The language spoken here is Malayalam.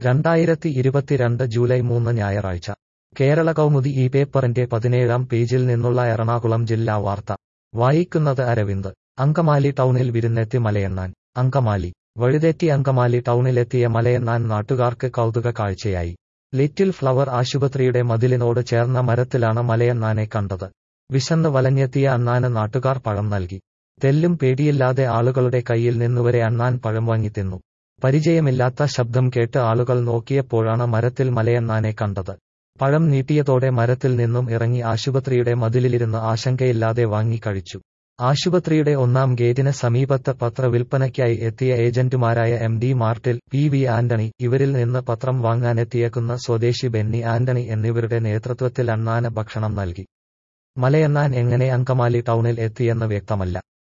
രണ്ടായിരത്തി ഇരുപത്തിരണ്ട് ജൂലൈ മൂന്ന് ഞായറാഴ്ച കേരള കൗമുദി ഈ പേപ്പറിന്റെ പതിനേഴാം പേജിൽ നിന്നുള്ള എറണാകുളം ജില്ലാ വാർത്ത വായിക്കുന്നത് അരവിന്ദ് അങ്കമാലി ടൗണിൽ വിരുന്നെത്തി മലയണ്ണാൻ അങ്കമാലി വഴിതെറ്റി അങ്കമാലി ടൗണിലെത്തിയ മലയണ്ണാൻ നാട്ടുകാർക്ക് കൗതുക കാഴ്ചയായി ലിറ്റിൽ ഫ്ലവർ ആശുപത്രിയുടെ മതിലിനോട് ചേർന്ന മരത്തിലാണ് മലയണ്ണാനെ കണ്ടത് വിശന്ന് വലഞ്ഞെത്തിയ അണ്ണാന് നാട്ടുകാർ പഴം നൽകി തെല്ലും പേടിയില്ലാതെ ആളുകളുടെ കയ്യിൽ നിന്നുവരെ അണ്ണാൻ പഴം വാങ്ങി തിന്നു പരിചയമില്ലാത്ത ശബ്ദം കേട്ട് ആളുകൾ നോക്കിയപ്പോഴാണ് മരത്തിൽ മലയണ്ണാനെ കണ്ടത് പഴം നീട്ടിയതോടെ മരത്തിൽ നിന്നും ഇറങ്ങി ആശുപത്രിയുടെ മതിലിലിരുന്ന് ആശങ്കയില്ലാതെ വാങ്ങി കഴിച്ചു ആശുപത്രിയുടെ ഒന്നാം ഗേറ്റിന് സമീപത്ത് പത്ര വിൽപ്പനയ്ക്കായി എത്തിയ ഏജന്റുമാരായ M D Martin P V Antony ഇവരിൽ നിന്ന് പത്രം വാങ്ങാനെത്തിയേക്കുന്ന സ്വദേശി ബെന്നി ആന്റണി എന്നിവരുടെ നേതൃത്വത്തിൽ അണ്ണാന് ഭക്ഷണം നൽകി മലയണ്ണാൻ എങ്ങനെ അങ്കമാലി ടൗണിൽ എത്തിയെന്ന് വ്യക്തമല്ല